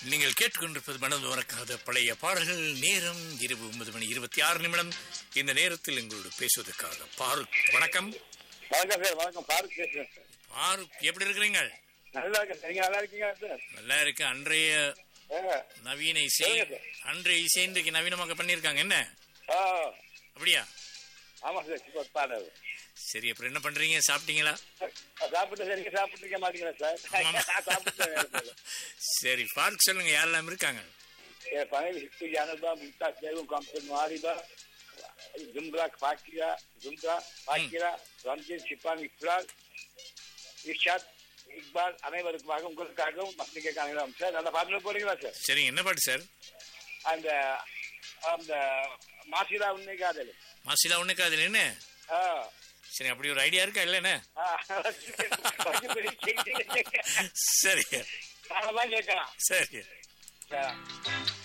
நீங்கள் கேட்டுக்கொண்டிருப்பது மனது மறக்காத பழைய பாடல்கள் நேரம் இரவு ஒன்பது மணி இருபத்தி ஆறு நிமிடம் இந்த நேரத்தில் எங்களோடு பேசுவதற்காக பாருக் வணக்கம் வணக்கம் சார் வணக்கம் பாருக் பேசுறேன் சார் பாருக் எப்படி இருக்கிறீங்க நல்லா இருக்கேன் நீங்க நல்லா இருக்கீங்களா சார் நல்லா இருக்கு அன்றைய ஆ. நவீன இசை சொல்லுங்க சார். அன்றைய இசை இன்றைக்கு நவீனமாக பண்ணியிருக்காங்க என்ன ஆ அப்படியா ஆமா சார் இப்போ பாடல் சரி அப்புறம் என்ன பண்றீங்க சாப்பிட்டீங்களா சாப்பிட்டு சார் நீங்க சாப்பிட்டுருக்க மாட்டீங்களா சார் ஆமாம். நான் சாப்பிட்டேன் சரி பாருக் சொல்லுங்க யாரெல்லாம் இருக்காங்க என் பழைய ஹிஸ்டி ஜானபா மும்தாஸ் பேகும் கம்பெனி மாரிபா ஜும்ரா பாக்கிரா ஜும்ரா பாக்கிரா ரம்ஜின் சிப்பான் இக்லால் இஷாத் இக்பால் அனைவருக்குமாக உங்களுக்காகவும் மக்களுக்காக சார் நல்லா பாட்டு போறீங்களா சார் சரிங்க என்ன பாட்டு சார் அந்த அந்த மாசிலா உன்னை காதல் மாசிலா ஒண்ணுக்கு அதுல என்ன ஆ சரி அப்படி ஒரு ஐடியா இருக்கா இல்லைன்னு ஆ. கொஞ்சம் பெரிய செய்தி. சரி நாங்க தான் கேட்கலாம் சரி ஆ.